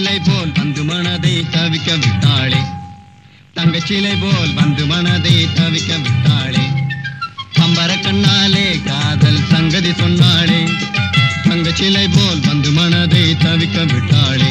தங்கச்சிலை போல் வந்து மனதை தவிக்க விட்டாளே தங்கச்சிலை போல் வந்து மனதை தவிக்க விட்டாளே பம்பர கண்ணாலே காதல் சங்கதி சொன்னாளே தங்கச்சிலை போல் வந்து மனதை தவிக்க விட்டாளே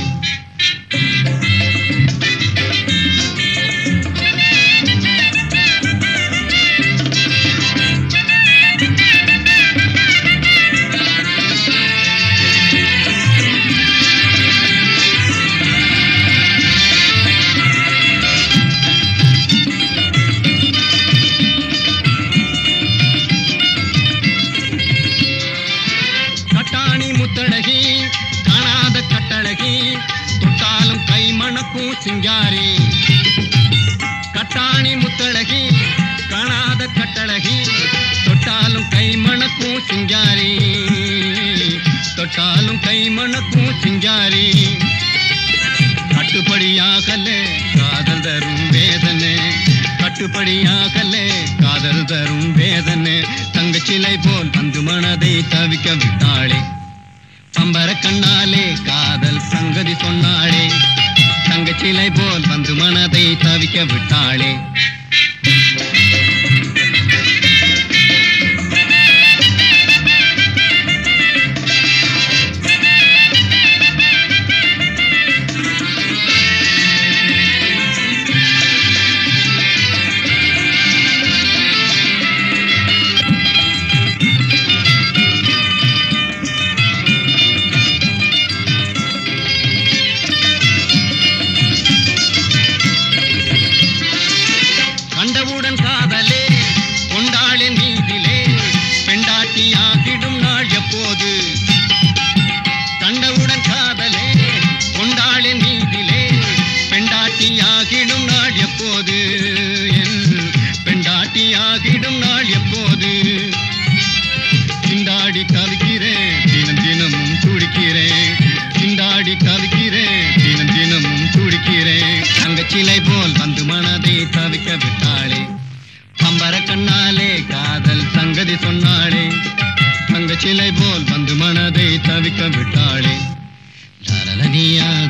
கட்டாணி முத்தழகி காணாத கட்டழகி தொட்டாலும் கை மணக்கும் சிங்காரி கட்டாணி முத்தழகி காணாத கட்டழகி தொட்டாலும் கை மணக்கும் சிங்காரி தொட்டாலும் கை மணக்கும் சிங்காரி கட்டுப்படியாகல காதல் தரும் வேதனை கட்டுப்படியாகல காதல் தரும் வேதனை தங்கச்சிலை போல் வந்து மனதை தவிக்க விட்டாளே பம்பர கண்ணாலே காதல் சங்கதி சொன்னாளே தங்கச்சிலை போல் வந்து மனதை தவிக்க விட்டாளே கண்டவுடன் காதலே கொண்டாளின் மீதிலே பெண்டாட்டியாகிடும் நாள் எப்போது கண்டவுடன் காதலே கொண்டாளின் மீதிலே பெண்டாட்டியாகிடும் நாள் எப்போது என் பெண்டாட்டியாகிடும் நாள் எப்போது திண்டாடி கவிக்கிறேன் தினம் தினமும் துடிக்கிறேன் திண்டாடி கவிக்கிறேன் தினம் தினமும் துடிக்கிறேன் தங்கச்சிலை போல் வந்து மனதை தவிக்க விட்டாளே பம்பர கண்ணாலே காதல் சங்கதி சொன்னாளே தங்கச்சிலை போல் வந்து மனதை தவிக்க விட்டாளே லரலனியா